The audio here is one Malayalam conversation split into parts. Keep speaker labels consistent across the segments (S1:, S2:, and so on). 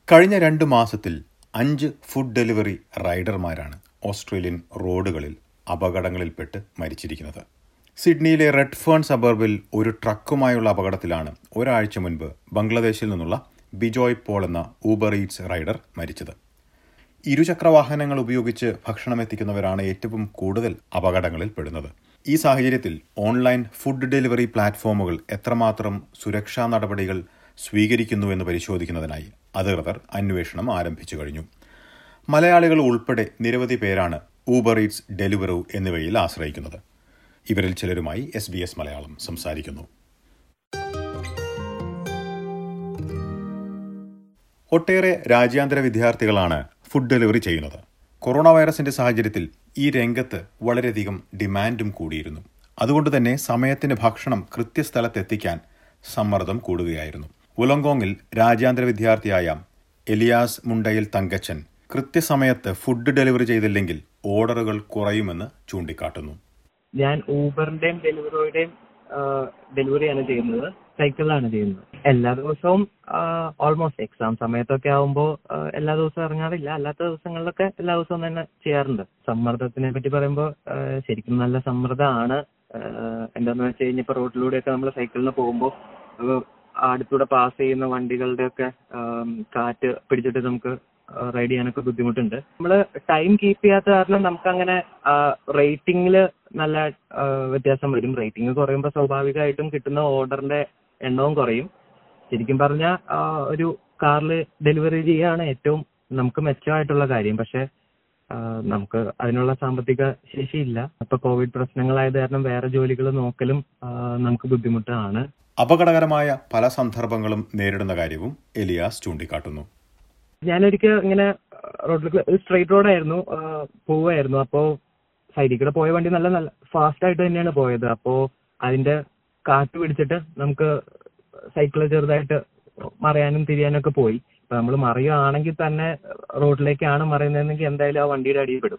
S1: കഴിഞ്ഞ രണ്ട് മാസത്തിൽ അഞ്ച് ഫുഡ് ഡെലിവറി റൈഡർമാരാണ് ഓസ്ട്രേലിയൻ റോഡുകളിൽ അപകടങ്ങളിൽപ്പെട്ട് മരിച്ചിരിക്കുന്നത് സിഡ്നിയിലെ റെഡ് ഫേൺ സബർബിൽ ഒരു ട്രക്കുമായുള്ള അപകടത്തിലാണ് ഒരാഴ്ച മുൻപ് ബംഗ്ലാദേശിൽ നിന്നുള്ള ബിജോയ് പോൾ എന്ന ഊബർ ഈറ്റ്സ് റൈഡർ മരിച്ചത് ഇരുചക്രവാഹനങ്ങൾ ഉപയോഗിച്ച് ഭക്ഷണം എത്തിക്കുന്നവരാണ് ഏറ്റവും കൂടുതൽ അപകടങ്ങളിൽ പെടുന്നത് ഈ സാഹചര്യത്തിൽ ഓൺലൈൻ ഫുഡ് ഡെലിവറി പ്ലാറ്റ്ഫോമുകൾ എത്രമാത്രം സുരക്ഷാ നടപടികൾ സ്വീകരിക്കുന്നുവെന്ന് പരിശോധിക്കുന്നതിനായി അധികൃതർ അന്വേഷണം ആരംഭിച്ചു കഴിഞ്ഞു മലയാളികൾ ഉൾപ്പെടെ നിരവധി പേരാണ് ഊബർ ഈറ്റ്സ് ഡെലിവറു എന്നിവയിൽ ആശ്രയിക്കുന്നത് ഇവരിൽ ചിലരുമായി എസ് ബി എസ് മലയാളം സംസാരിക്കുന്നു ഒട്ടേറെ രാജ്യാന്തര വിദ്യാർത്ഥികളാണ് ഫുഡ് ഡെലിവറി ചെയ്യുന്നത് കൊറോണ വൈറസിന്റെ സാഹചര്യത്തിൽ ഈ രംഗത്ത് വളരെയധികം ഡിമാൻഡും കൂടിയിരുന്നു അതുകൊണ്ട് തന്നെ സമയത്തിന് ഭക്ഷണം കൃത്യസ്ഥലത്തെത്തിക്കാൻ സമ്മർദ്ദം കൂടുകയായിരുന്നു ഉലങ്കോങ്ങിൽ രാജ്യാന്തര വിദ്യാർത്ഥിയായ എലിയാസ് മുണ്ടയിൽ തങ്കച്ചൻ കൃത്യസമയത്ത് ഫുഡ് ഡെലിവറി ചെയ്തില്ലെങ്കിൽ ഓർഡറുകൾ കുറയുമെന്ന് ചൂണ്ടിക്കാട്ടുന്നു
S2: ഞാൻ ഊബറിന്റെയും ഡെലിവറിയുടെയും ഡെലിവറിയാണ് ചെയ്യുന്നത് സൈക്കിളിലാണ് ചെയ്യുന്നത് എല്ലാ ദിവസവും ഓൾമോസ്റ്റ് എക്സാം സമയത്തൊക്കെ ആവുമ്പോൾ എല്ലാ ദിവസവും ഇറങ്ങാറില്ല അല്ലാത്ത ദിവസങ്ങളിലൊക്കെ എല്ലാ ദിവസവും തന്നെ ചെയ്യാറുണ്ട് സമ്മർദ്ദത്തിനെ പറ്റി പറയുമ്പോൾ ശരിക്കും നല്ല സമ്മർദ്ദമാണ് എന്താന്ന് വെച്ച് കഴിഞ്ഞാൽ ഇപ്പൊ റോഡിലൂടെയൊക്കെ നമ്മൾ സൈക്കിളിന് പോകുമ്പോൾ അടുത്തൂടെ പാസ് ചെയ്യുന്ന വണ്ടികളുടെ ഒക്കെ കാറ്റ് പിടിച്ചിട്ട് നമുക്ക് റൈഡ് ചെയ്യാനൊക്കെ ബുദ്ധിമുട്ടുണ്ട് നമ്മൾ ടൈം കീപ്പ് ചെയ്യാത്ത കാരണം നമുക്ക് അങ്ങനെ റേറ്റിംഗിൽ നല്ല വ്യത്യാസം വരും റേറ്റിംഗ് കുറയുമ്പോൾ സ്വാഭാവികമായിട്ടും കിട്ടുന്ന ഓർഡറിന്റെ എണ്ണവും കുറയും ശരിക്കും പറഞ്ഞാൽ ഒരു കാറിൽ ഡെലിവറി ചെയ്യുകയാണ് ഏറ്റവും നമുക്ക് മെച്ചമായിട്ടുള്ള കാര്യം പക്ഷെ നമുക്ക് അതിനുള്ള സാമ്പത്തിക ശേഷിയില്ല ഇപ്പൊ കോവിഡ് പ്രശ്നങ്ങളായത് കാരണം വേറെ ജോലികൾ നോക്കലും നമുക്ക് ബുദ്ധിമുട്ടാണ്
S1: അപകടകരമായ പല സന്ദർഭങ്ങളും നേരിടുന്ന കാര്യവും എലിയാസ് ചൂണ്ടിക്കാട്ടുന്നു
S2: ഞാനൊരിക്കൽ ഇങ്ങനെ റോഡിൽ സ്ട്രെയിറ്റ് റോഡായിരുന്നു പോവായിരുന്നു അപ്പോ സൈഡിൽ കൂടെ പോയ വണ്ടി നല്ല നല്ല ഫാസ്റ്റ് ആയിട്ട് തന്നെയാണ് പോയത് അപ്പോ അതിന്റെ കാറ്റ് പിടിച്ചിട്ട് നമുക്ക് സൈക്കിള് ചെറുതായിട്ട് മറിയാനും തിരിയാനും ഒക്കെ പോയി ഇപ്പൊ നമ്മൾ മറിയുകയാണെങ്കിൽ തന്നെ റോഡിലേക്കാണ് മറിയുന്നതെങ്കിൽ എന്തായാലും ആ വണ്ടിയുടെ അടിയിൽ പെടും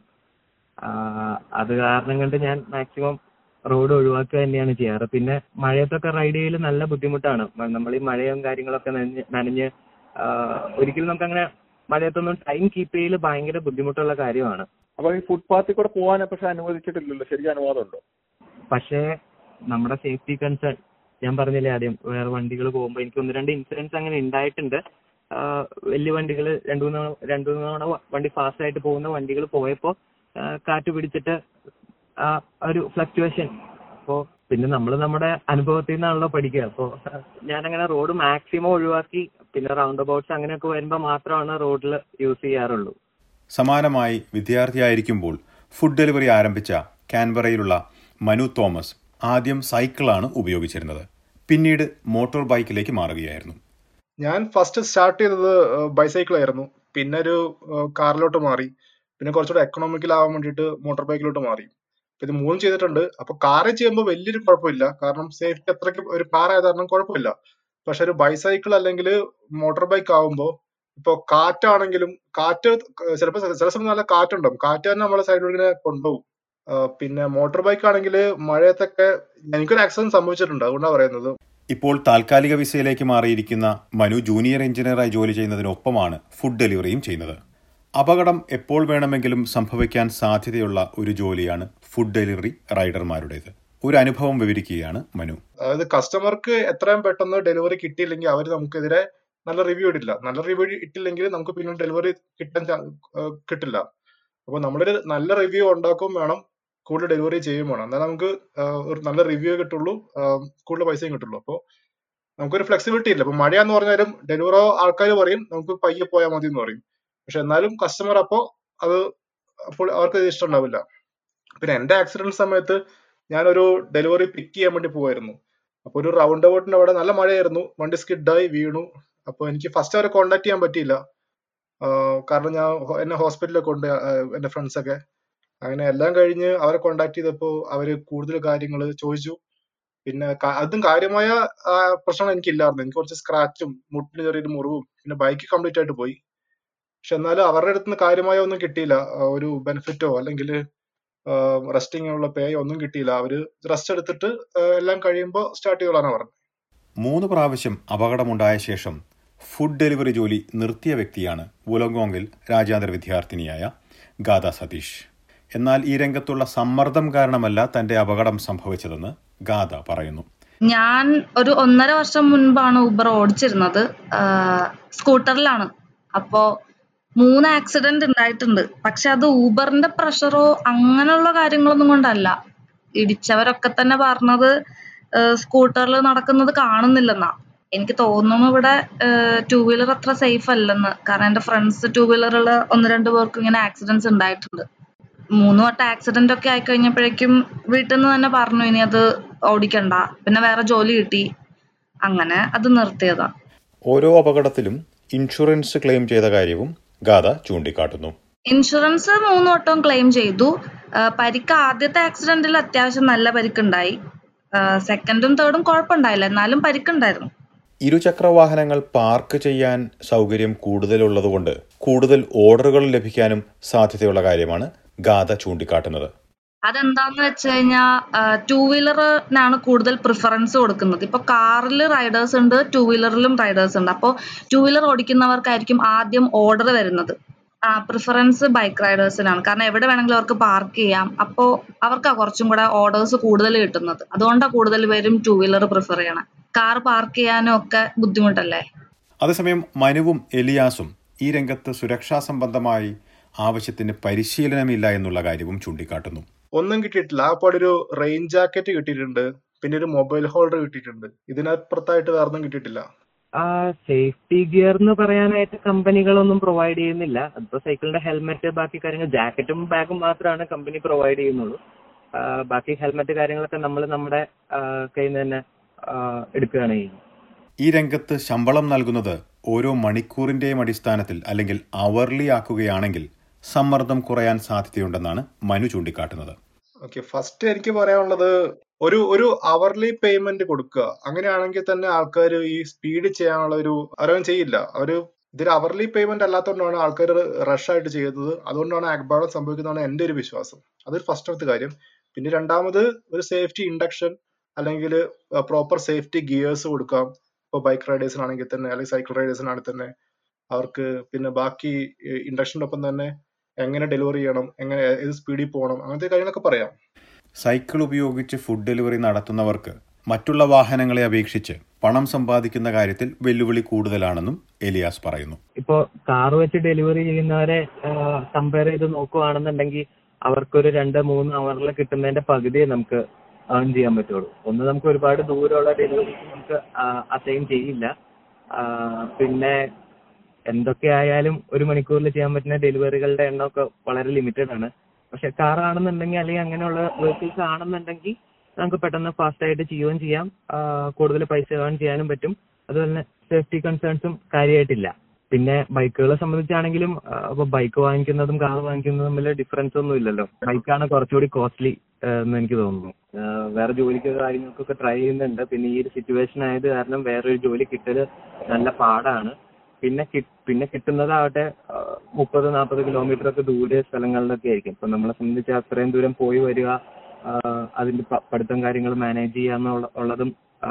S2: അത് കാരണം കൊണ്ട് ഞാൻ മാക്സിമം റോഡ് ഒഴിവാക്കുക തന്നെയാണ് ചെയ്യാറ് പിന്നെ മഴയത്തൊക്കെ റൈഡ് ചെയ്യൽ നല്ല ബുദ്ധിമുട്ടാണ് നമ്മൾ ഈ മഴയും കാര്യങ്ങളൊക്കെ നനഞ്ഞ് നനഞ്ഞ് ഒരിക്കലും നമുക്ക് അങ്ങനെ മഴയത്തൊന്നും ടൈം കീപ്പ് ചെയ്യൽ ഭയങ്കര ബുദ്ധിമുട്ടുള്ള കാര്യമാണ്
S3: അപ്പൊ ഈ ഫുട്പാത്തിൽ കൂടെ പോകാൻ പക്ഷെ അനുവദിച്ചിട്ടില്ലല്ലോ ശരിക്കും അനുവാദമുണ്ടോ
S2: പക്ഷേ നമ്മുടെ സേഫ്റ്റി കൺസേൺ ഞാൻ പറഞ്ഞില്ലേ ആദ്യം വേറെ വണ്ടികൾ പോകുമ്പോൾ എനിക്ക് ഒന്ന് രണ്ട് ഇൻസിഡൻസ് അങ്ങനെ ഉണ്ടായിട്ടുണ്ട് വലിയ വണ്ടികൾ രണ്ടു മൂന്ന് രണ്ടു മൂന്ന് തവണ വണ്ടി ഫാസ്റ്റ് ആയിട്ട് പോകുന്ന വണ്ടികൾ പോയപ്പോൾ കാറ്റ് പിടിച്ചിട്ട് ആ ഒരു ഫ്ലക്ച്വേഷൻ അപ്പോൾ പിന്നെ നമ്മൾ നമ്മുടെ അനുഭവത്തിൽ നിന്നാണല്ലോ പഠിക്കുക അപ്പോൾ ഞാനങ്ങനെ റോഡ് മാക്സിമം ഒഴിവാക്കി പിന്നെ റൗണ്ട് അബൌട്ട്സ് അങ്ങനെയൊക്കെ വരുമ്പോൾ മാത്രമാണ് റോഡിൽ യൂസ് ചെയ്യാറുള്ളൂ
S1: സമാനമായി വിദ്യാർത്ഥിയായിരിക്കുമ്പോൾ ഫുഡ് ഡെലിവറി ആരംഭിച്ച കാൻബറയിലുള്ള മനു തോമസ് ആദ്യം സൈക്കിളാണ് ഉപയോഗിച്ചിരുന്നത് പിന്നീട് മോട്ടോർ ബൈക്കിലേക്ക് മാറുകയായിരുന്നു
S4: ഞാൻ ഫസ്റ്റ് സ്റ്റാർട്ട് ചെയ്തത് ബൈസൈക്കിൾ ആയിരുന്നു പിന്നെ ഒരു കാറിലോട്ട് മാറി പിന്നെ കുറച്ചുകൂടെ എക്കണോമിക്കൽ ആവാൻ വേണ്ടിയിട്ട് മോട്ടോർ ബൈക്കിലോട്ട് മാറി ഇത് മൂന്നും ചെയ്തിട്ടുണ്ട് അപ്പൊ കാറിൽ ചെയ്യുമ്പോൾ വലിയൊരു കുഴപ്പമില്ല കാരണം സേഫ്റ്റി അത്രയ്ക്ക് ഒരു കാർ ആയത് കാരണം കുഴപ്പമില്ല പക്ഷെ ഒരു ബൈസൈക്കിൾ അല്ലെങ്കിൽ മോട്ടോർ ബൈക്ക് ആവുമ്പോൾ ഇപ്പൊ കാറ്റാണെങ്കിലും കാറ്റ് ചിലപ്പോൾ ചില സമയത്ത് നല്ല കാറ്റുണ്ടാവും കാറ്റ് തന്നെ നമ്മളെ സൈഡിൽ ഇങ്ങനെ കൊണ്ടുപോകും പിന്നെ മോട്ടോർ ബൈക്ക് ആണെങ്കിൽ മഴയത്തൊക്കെ എനിക്കൊരു ആക്സിഡന്റ് സംഭവിച്ചിട്ടുണ്ട് അതുകൊണ്ടാണ് പറയുന്നത്
S1: ഇപ്പോൾ താൽക്കാലിക വിസയിലേക്ക് മാറിയിരിക്കുന്ന മനു ജൂനിയർ എഞ്ചിനീയറായി ജോലി ചെയ്യുന്നതിനൊപ്പമാണ് ഫുഡ് ഡെലിവറിയും ചെയ്യുന്നത് അപകടം എപ്പോൾ വേണമെങ്കിലും സംഭവിക്കാൻ സാധ്യതയുള്ള ഒരു ജോലിയാണ് ഫുഡ് ഡെലിവറി റൈഡർമാരുടേത് ഒരു അനുഭവം വിവരിക്കുകയാണ് മനു
S4: അതായത് കസ്റ്റമർക്ക് എത്രയും പെട്ടെന്ന് ഡെലിവറി കിട്ടിയില്ലെങ്കിൽ അവർ നമുക്കെതിരെ നല്ല റിവ്യൂ ഇടില്ല നല്ല റിവ്യൂ ഇട്ടില്ലെങ്കിൽ നമുക്ക് പിന്നെ ഡെലിവറി കിട്ടാൻ കിട്ടില്ല അപ്പൊ നമ്മളൊരു നല്ല റിവ്യൂ ഉണ്ടാക്കും വേണം കൂടുതൽ ഡെലിവറി ചെയ്യും വേണം എന്നാൽ നമുക്ക് ഒരു നല്ല റിവ്യൂ കിട്ടുള്ളൂ കൂടുതൽ പൈസയും കിട്ടുള്ളൂ അപ്പോൾ നമുക്കൊരു ഫ്ലെക്സിബിലിറ്റി ഇല്ല ഇപ്പൊ മഴയാന്ന് പറഞ്ഞാലും ഡെലിവറോ ആൾക്കാർ പറയും നമുക്ക് പയ്യെ പോയാൽ മതി എന്ന് പറയും പക്ഷെ എന്നാലും കസ്റ്റമർ അപ്പോ അത് അപ്പോൾ അവർക്ക് ഇത് ഇഷ്ടമുണ്ടാവില്ല പിന്നെ എന്റെ ആക്സിഡന്റ് സമയത്ത് ഞാനൊരു ഡെലിവറി പിക്ക് ചെയ്യാൻ വേണ്ടി പോവായിരുന്നു അപ്പൊ ഒരു റൗണ്ട് അബൌട്ടിന്റെ അവിടെ നല്ല മഴയായിരുന്നു വണ്ടി സ്കിഡായി വീണു അപ്പൊ എനിക്ക് ഫസ്റ്റ് അവരെ കോണ്ടാക്ട് ചെയ്യാൻ പറ്റിയില്ല കാരണം ഞാൻ എന്നെ ഹോസ്പിറ്റലിൽ കൊണ്ട് എന്റെ ഫ്രണ്ട്സ് ഒക്കെ അങ്ങനെ എല്ലാം കഴിഞ്ഞ് അവരെ കോണ്ടാക്ട് ചെയ്തപ്പോ അവര് കൂടുതൽ കാര്യങ്ങൾ ചോദിച്ചു പിന്നെ അതും കാര്യമായ പ്രശ്നം എനിക്കില്ലായിരുന്നു എനിക്ക് കുറച്ച് സ്ക്രാച്ചും മുട്ടിന് ചെറിയൊരു മുറിവും പിന്നെ ബൈക്ക് കംപ്ലീറ്റ് ആയിട്ട് പോയി പക്ഷെ എന്നാലും അവരുടെ അടുത്ത് നിന്ന് കാര്യമായ ഒന്നും കിട്ടിയില്ല ഒരു ബെനിഫിറ്റോ അല്ലെങ്കിൽ റെസ്റ്റിങ്ങിനുള്ള പേ ഒന്നും കിട്ടിയില്ല അവര് റെസ്റ്റ് എടുത്തിട്ട് എല്ലാം കഴിയുമ്പോൾ സ്റ്റാർട്ട് ചെയ്തോളാണ് പറഞ്ഞത്
S1: മൂന്ന് പ്രാവശ്യം അപകടമുണ്ടായ ശേഷം ഫുഡ് ഡെലിവറി ജോലി നിർത്തിയ വ്യക്തിയാണ് വുലങ്കോങ്ങിൽ രാജ്യാന്തര വിദ്യാർത്ഥിനിയായ ഗാഥ സതീഷ് എന്നാൽ ഈ രംഗത്തുള്ള സമ്മർദ്ദം കാരണമല്ല തന്റെ അപകടം സംഭവിച്ചതെന്ന് ഗാഥ പറയുന്നു
S5: ഞാൻ ഒരു ഒന്നര വർഷം മുൻപാണ് ഊബർ ഓടിച്ചിരുന്നത് ആഹ് സ്കൂട്ടറിലാണ് അപ്പോ മൂന്ന് ആക്സിഡന്റ് ഉണ്ടായിട്ടുണ്ട് പക്ഷെ അത് ഊബറിന്റെ പ്രഷറോ അങ്ങനെയുള്ള കാര്യങ്ങളൊന്നും കൊണ്ടല്ല ഇടിച്ചവരൊക്കെ തന്നെ പറഞ്ഞത് സ്കൂട്ടറിൽ നടക്കുന്നത് കാണുന്നില്ലെന്നാ എനിക്ക് തോന്നുന്നു ഇവിടെ ടൂ വീലർ അത്ര സേഫ് അല്ലെന്ന് കാരണം എന്റെ ഫ്രണ്ട്സ് ടൂ വീലറുള്ള ഒന്ന് രണ്ട് പേർക്ക് ഇങ്ങനെ ആക്സിഡന്റ്സ് ഉണ്ടായിട്ടുണ്ട് മൂന്ന് വട്ടം ആക്സിഡന്റ് ഒക്കെ ആയി കഴിഞ്ഞപ്പോഴേക്കും വീട്ടിൽ നിന്ന് തന്നെ പറഞ്ഞു ഇനി അത് ഓടിക്കണ്ട പിന്നെ വേറെ ജോലി കിട്ടി അങ്ങനെ അത് നിർത്തിയതാ
S1: ഓരോ അപകടത്തിലും ഇൻഷുറൻസ് ക്ലെയിം ചെയ്ത കാര്യവും ഗാഥ ചൂണ്ടിക്കാട്ടുന്നു
S5: ഇൻഷുറൻസ് മൂന്ന് വട്ടം ക്ലെയിം ചെയ്തു ആ, പരിക്ക് ആദ്യത്തെ ആക്സിഡന്റിൽ അത്യാവശ്യം നല്ല പരിക്കുണ്ടായി സെക്കൻഡും തേർഡും കുഴപ്പമുണ്ടായില്ല എന്നാലും പരിക്കുണ്ടായിരുന്നു
S1: ഇരുചക്ര വാഹനങ്ങൾ പാർക്ക് ചെയ്യാൻ സൗകര്യം കൂടുതലുള്ളതുകൊണ്ട് കൂടുതൽ ഓർഡറുകൾ ലഭിക്കാനും സാധ്യതയുള്ള കാര്യമാണ് ഗാഥ ചൂണ്ടിക്കാട്ടുന്നത്
S5: അതെന്താന്ന് വെച്ച് കഴിഞ്ഞാൽ ടൂ വീലറിനാണ് കൂടുതൽ പ്രിഫറൻസ് കൊടുക്കുന്നത് ഇപ്പൊ കാറിൽ റൈഡേഴ്സ് ഉണ്ട് ടൂ വീലറിലും റൈഡേഴ്സ് ഉണ്ട് അപ്പോൾ ടൂ വീലർ ഓടിക്കുന്നവർക്കായിരിക്കും ആദ്യം ഓർഡർ വരുന്നത് ആ പ്രിഫറൻസ് ബൈക്ക് റൈഡേഴ്സിനാണ് കാരണം എവിടെ വേണമെങ്കിലും അവർക്ക് പാർക്ക് ചെയ്യാം അപ്പോൾ അവർക്കാ കുറച്ചും കൂടെ ഓർഡേഴ്സ് കൂടുതൽ കിട്ടുന്നത് അതുകൊണ്ടാണ് കൂടുതൽ പേരും ടൂ വീലർ പ്രിഫർ ചെയ്യണം കാർ പാർക്ക് ചെയ്യാനും ഒക്കെ ബുദ്ധിമുട്ടല്ലേ
S1: അതേസമയം മനുവും എലിയാസും ഈ രംഗത്ത് സുരക്ഷാ സംബന്ധമായി ആവശ്യത്തിന് പരിശീലനമില്ല എന്നുള്ള കാര്യവും ചൂണ്ടിക്കാട്ടുന്നു
S4: ഒന്നും കിട്ടിയിട്ടില്ല ആ പാടൊരു റെയിൻ ജാക്കറ്റ് കിട്ടിയിട്ടുണ്ട് പിന്നെ ഒരു മൊബൈൽ ഹോൾഡർ കിട്ടിയിട്ടുണ്ട് ഇതിനപ്പുറത്തായിട്ട് വേറെ ഒന്നും കിട്ടിയിട്ടില്ല
S2: ആ സേഫ്റ്റി ഗിയർ എന്ന് പറയാനായിട്ട് കമ്പനികളൊന്നും പ്രൊവൈഡ് ചെയ്യുന്നില്ല അതിപ്പോ സൈക്കിളിന്റെ ഹെൽമെറ്റ് ബാക്കി കാര്യങ്ങൾ ജാക്കറ്റും ബാഗും മാത്രമാണ് കമ്പനി പ്രൊവൈഡ് ചെയ്യുന്നുള്ളൂ ആ, ബാക്കി ഹെൽമെറ്റ് കാര്യങ്ങളൊക്കെ നമ്മൾ നമ്മുടെ ആ, കയ്യിൽ നിന്ന് തന്നെ ആ, എടുക്കുകയാണ് ചെയ്യുന്നത്
S1: ഈ രംഗത്ത് ശമ്പളം നൽകുന്നത് ഓരോ മണിക്കൂറിന്റെയും അടിസ്ഥാനത്തിൽ അല്ലെങ്കിൽ അവർലി ആക്കുകയാണെങ്കിൽ സമ്മർദ്ദം കുറയാൻ സാധ്യതയുണ്ടെന്നാണ് മനു ചൂണ്ടിക്കാട്ടുന്നത്
S4: ഓക്കെ ഫസ്റ്റ് എനിക്ക് പറയാനുള്ളത് ഒരു ഒരു അവർലി പേയ്മെന്റ് കൊടുക്കുക അങ്ങനെയാണെങ്കിൽ തന്നെ ആൾക്കാർ ഈ സ്പീഡ് ചെയ്യാനുള്ള ഒരു അവരവൻ ചെയ്യില്ല അവര് ഇതൊരു അവർലി പേയ്മെന്റ് അല്ലാത്തതുകൊണ്ടാണ് ആൾക്കാർ റഷ് ആയിട്ട് ചെയ്യുന്നത് അതുകൊണ്ടാണ് അപകടം സംഭവിക്കുന്നതാണ് എന്റെ ഒരു വിശ്വാസം അതൊരു ഫസ്റ്റത്തെ കാര്യം പിന്നെ രണ്ടാമത് ഒരു സേഫ്റ്റി ഇൻഡക്ഷൻ അല്ലെങ്കിൽ പ്രോപ്പർ സേഫ്റ്റി ഗിയേഴ്സ് കൊടുക്കാം ഇപ്പോൾ ബൈക്ക് റൈഡേഴ്സിനാണെങ്കിൽ തന്നെ അല്ലെങ്കിൽ സൈക്കിൾ റൈഡേഴ്സിനാണെങ്കിൽ തന്നെ അവർക്ക് പിന്നെ ബാക്കി ഇൻഡക്ഷൻ്റെ ഒപ്പം തന്നെ എങ്ങനെ ഡെലിവറി ചെയ്യണം എങ്ങനെ ഏത് സ്പീഡിൽ പോകണം അങ്ങനത്തെ കാര്യങ്ങളൊക്കെ പറയാം
S1: സൈക്കിൾ ഉപയോഗിച്ച് ഫുഡ് ഡെലിവറി നടത്തുന്നവർക്ക് മറ്റുള്ള വാഹനങ്ങളെ അപേക്ഷിച്ച് പണം സമ്പാദിക്കുന്ന കാര്യത്തിൽ വെല്ലുവിളി കൂടുതലാണെന്നും എലിയാസ് പറയുന്നു
S2: ഇപ്പോ കാർ വെച്ച് ഡെലിവറി ചെയ്യുന്നവരെ കമ്പയർ ചെയ്ത് നോക്കുവാണെന്നുണ്ടെങ്കിൽ അവർക്കൊരു രണ്ട് മൂന്ന് അവറിൽ കിട്ടുന്നതിന്റെ പകുതിയെ നമുക്ക് ഏൺ ചെയ്യാൻ പറ്റുള്ളൂ ഒന്ന് നമുക്ക് ഒരുപാട് ദൂരമുള്ള ഡെലിവറി നമുക്ക് അസൈൻ ചെയ്യില്ല ആ, പിന്നെ എന്തൊക്കെ ആയാലും ഒരു മണിക്കൂറിൽ ചെയ്യാൻ പറ്റുന്ന ഡെലിവറികളുടെ എണ്ണമൊക്കെ വളരെ ലിമിറ്റഡ് ആണ് പക്ഷെ കാർ ആണെന്നുണ്ടെങ്കിൽ അല്ലെങ്കിൽ അങ്ങനെയുള്ള വെഹിക്കിൾസ് ആണെന്നുണ്ടെങ്കിൽ നമുക്ക് പെട്ടെന്ന് ഫാസ്റ്റ് ആയിട്ട് ചെയ്യുകയും ചെയ്യാം ആ, കൂടുതൽ പൈസ ഏൺ ചെയ്യാനും പറ്റും അതുപോലെ തന്നെ സേഫ്റ്റി കൺസേൺസും കാര്യമായിട്ടില്ല പിന്നെ ബൈക്കുകളെ സംബന്ധിച്ചാണെങ്കിലും ആ, ഇപ്പൊ ബൈക്ക് വാങ്ങിക്കുന്നതും കാർ വാങ്ങിക്കുന്നതും തമ്മിൽ ഡിഫറൻസ് ഒന്നും ഇല്ലല്ലോ ബൈക്കാണ് കുറച്ചുകൂടി കോസ്റ്റ്ലി എന്ന് എനിക്ക് തോന്നുന്നു ആ, വേറെ ജോലിക്ക് കാര്യങ്ങൾക്കൊക്കെ ട്രൈ ചെയ്യുന്നുണ്ട് പിന്നെ ഈ ഒരു സിറ്റുവേഷൻ ആയത് കാരണം വേറൊരു ജോലി കിട്ടല് നല്ല പാടാണ് പിന്നെ കി- പിന്നെ കിട്ടുന്നതാവട്ടെ ആ, മുപ്പത് നാൽപ്പത് കിലോമീറ്റർ ഒക്കെ ദൂരെ സ്ഥലങ്ങളിലൊക്കെ ആയിരിക്കും ഇപ്പൊ നമ്മളെ സംബന്ധിച്ച് അത്രയും ദൂരം പോയി വരിക ആ, അതിന്റെ പ- പഠിത്തം കാര്യങ്ങൾ മാനേജ് ചെയ്യാന്നുള്ള ഉള്ളതും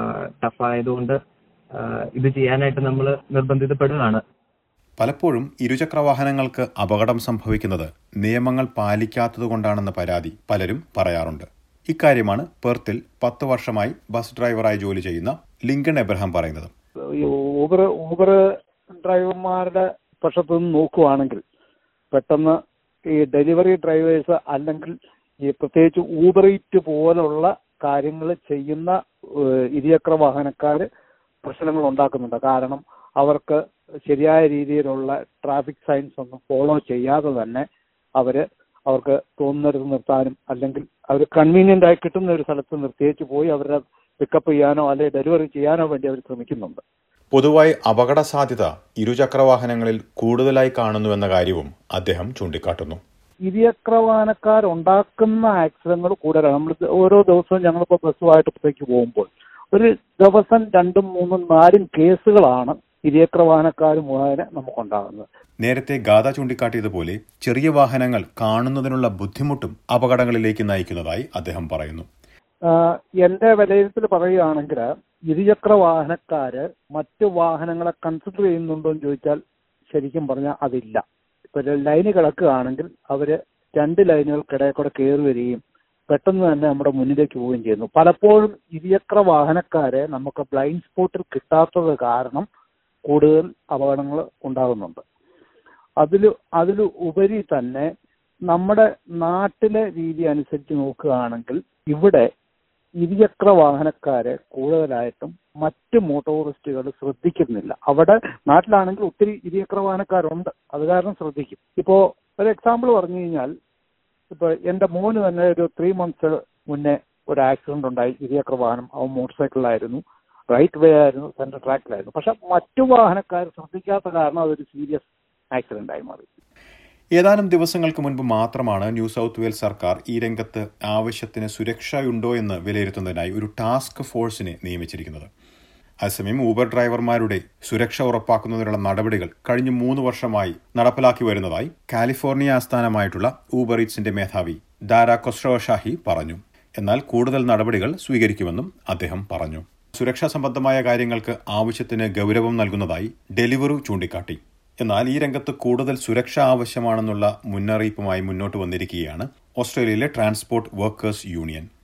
S2: ടഫ് ആയതുകൊണ്ട് ആ, ഇത് ചെയ്യാനായിട്ട് നമ്മൾ നിർബന്ധിതപ്പെടുകയാണ്
S1: പലപ്പോഴും ഇരുചക്ര വാഹനങ്ങൾക്ക് അപകടം സംഭവിക്കുന്നത് നിയമങ്ങൾ പാലിക്കാത്തതുകൊണ്ടാണെന്ന പരാതി പലരും പറയാറുണ്ട് ഇക്കാര്യമാണ് പെർത്തിൽ പത്ത് വർഷമായി ബസ് ഡ്രൈവറായി ജോലി ചെയ്യുന്ന ലിങ്കൺ എബ്രഹാം പറയുന്നത്
S3: ഈ ഊബർ ഊബർ ഡ്രൈവർമാരുടെ പക്ഷത്തു നിന്ന് നോക്കുവാണെങ്കിൽ പെട്ടെന്ന് ഈ ഡെലിവറി ഡ്രൈവേഴ്സ് അല്ലെങ്കിൽ ഈ പ്രത്യേകിച്ച് ഊബർ ഈറ്റ് പോലുള്ള കാര്യങ്ങൾ ചെയ്യുന്ന ഏഹ്, ഇരുചക്ര വാഹനക്കാര് പ്രശ്നങ്ങൾ ഉണ്ടാക്കുന്നുണ്ട് കാരണം അവർക്ക് ശരിയായ രീതിയിലുള്ള ട്രാഫിക് സൈൻസ് ഒന്നും ഫോളോ ചെയ്യാതെ തന്നെ അവര് അവർക്ക് തോന്നുന്നിടത്ത് നിർത്താനും അല്ലെങ്കിൽ അവർ കൺവീനിയന്റ് ആയി കിട്ടുന്ന ഒരു സ്ഥലത്ത് നിർത്തിയേച്ച് പോയി അവരുടെ പിക്കപ്പ് ചെയ്യാനോ അല്ലെങ്കിൽ ഡെലിവറി ചെയ്യാനോ വേണ്ടി അവർ ശ്രമിക്കുന്നുണ്ട്
S1: പൊതുവായി അപകട സാധ്യത ഇരുചക്ര വാഹനങ്ങളിൽ കൂടുതലായി കാണുന്നുവെന്ന കാര്യവും അദ്ദേഹം ചൂണ്ടിക്കാട്ടുന്നു
S3: ഇരുചക്രവാഹനക്കാരുണ്ടാക്കുന്ന ആക്സിഡന്റുകൾ കൂടുതലാണ് നമ്മൾ ഓരോ ദിവസവും ഞങ്ങളിപ്പോൾ ബസ്സുമായിട്ട് പുറത്തേക്ക് പോകുമ്പോൾ ഒരു ദിവസം രണ്ടും മൂന്നും നാലും കേസുകളാണ് ഇരുചക്രവാഹനക്കാർ മുഖേന നമുക്കുണ്ടാകുന്നത്
S1: നേരത്തെ ഗാഥ ചൂണ്ടിക്കാട്ടിയതുപോലെ ചെറിയ വാഹനങ്ങൾ കാണുന്നതിനുള്ള ബുദ്ധിമുട്ടും അപകടങ്ങളിലേക്ക് നയിക്കുന്നതായി അദ്ദേഹം പറയുന്നു
S3: ആഹ് എന്റെ വിലയിരുത്തൽ പറയുകയാണെങ്കിൽ ഇരുചക്ര വാഹനക്കാര് മറ്റു വാഹനങ്ങളെ കൺസിഡർ ചെയ്യുന്നുണ്ടോ എന്ന് ചോദിച്ചാൽ ശരിക്കും പറഞ്ഞാൽ അതില്ല ഇപ്പൊ ഒരു ലൈന് കിടക്കുകയാണെങ്കിൽ അവര് രണ്ട് ലൈനുകൾക്കിടയിൽ കൂടെ കയറി വരികയും പെട്ടെന്ന് തന്നെ നമ്മുടെ മുന്നിലേക്ക് പോവുകയും ചെയ്യുന്നു പലപ്പോഴും ഇരുചക്ര വാഹനക്കാരെ നമുക്ക് ബ്ലൈൻഡ് സ്പോട്ടിൽ കിട്ടാത്തത് കാരണം കൂടുതൽ അപകടങ്ങൾ ഉണ്ടാകുന്നുണ്ട് അതിൽ അതിൽ ഉപരി തന്നെ നമ്മുടെ നാട്ടിലെ രീതി അനുസരിച്ച് നോക്കുകയാണെങ്കിൽ ഇവിടെ ഇരുചക്ര വാഹനക്കാരെ കൂടുതലായിട്ടും മറ്റ് മോട്ടോറിസ്റ്റുകൾ ശ്രദ്ധിക്കുന്നില്ല അവിടെ നാട്ടിലാണെങ്കിൽ ഒത്തിരി ഇരുചക്ര വാഹനക്കാരുണ്ട് അത് കാരണം ശ്രദ്ധിക്കും ഇപ്പോ ഒരു എക്സാമ്പിൾ പറഞ്ഞു കഴിഞ്ഞാൽ ഇപ്പൊ എന്റെ മോന് തന്നെ ഒരു ത്രീ മന്ത്സ് മുന്നേ ഒരു ആക്സിഡന്റ് ഉണ്ടായി ഇരുചക്ര വാഹനം അവൻ മോട്ടോർ സൈക്കിളിലായിരുന്നു റൈറ്റ് വേ ആയിരുന്നു സെന്റർ ട്രാക്കിലായിരുന്നു പക്ഷെ മറ്റു വാഹനക്കാർ ശ്രദ്ധിക്കാത്ത കാരണം അതൊരു സീരിയസ് ആക്സിഡന്റ് ആയി മാറി
S1: ഏതാനും ദിവസങ്ങൾക്ക് മുൻപ് മാത്രമാണ് ന്യൂ സൗത്ത് വെയിൽസ് സർക്കാർ ഈ രംഗത്ത് ആവശ്യത്തിന് സുരക്ഷയുണ്ടോ എന്ന് വിലയിരുത്തുന്നതിനായി ഒരു ടാസ്ക് ഫോഴ്സിനെ നിയമിച്ചിരിക്കുന്നത് അതേസമയം ഊബർ ഡ്രൈവർമാരുടെ സുരക്ഷ ഉറപ്പാക്കുന്നതിനുള്ള നടപടികൾ കഴിഞ്ഞ മൂന്ന് വർഷമായി നടപ്പിലാക്കി വരുന്നതായി കാലിഫോർണിയ ആസ്ഥാനമായിട്ടുള്ള ഊബർ ഈറ്റ്സിന്റെ മേധാവി ദാര കൊസ്രോ ഷാഹി പറഞ്ഞു എന്നാൽ കൂടുതൽ നടപടികൾ സ്വീകരിക്കുമെന്നും അദ്ദേഹം പറഞ്ഞു സുരക്ഷാ സംബന്ധമായ കാര്യങ്ങൾക്ക് ആവശ്യത്തിന് ഗൗരവം നൽകുന്നതായി ഡെലിവറു ചൂണ്ടിക്കാട്ടി എന്നാൽ ഈ രംഗത്ത് കൂടുതൽ സുരക്ഷ ആവശ്യമാണെന്നുള്ള മുന്നറിയിപ്പുമായി മുന്നോട്ട് വന്നിരിക്കുകയാണ് ഓസ്ട്രേലിയയിലെ ട്രാൻസ്പോർട്ട് വർക്കേഴ്സ് യൂണിയൻ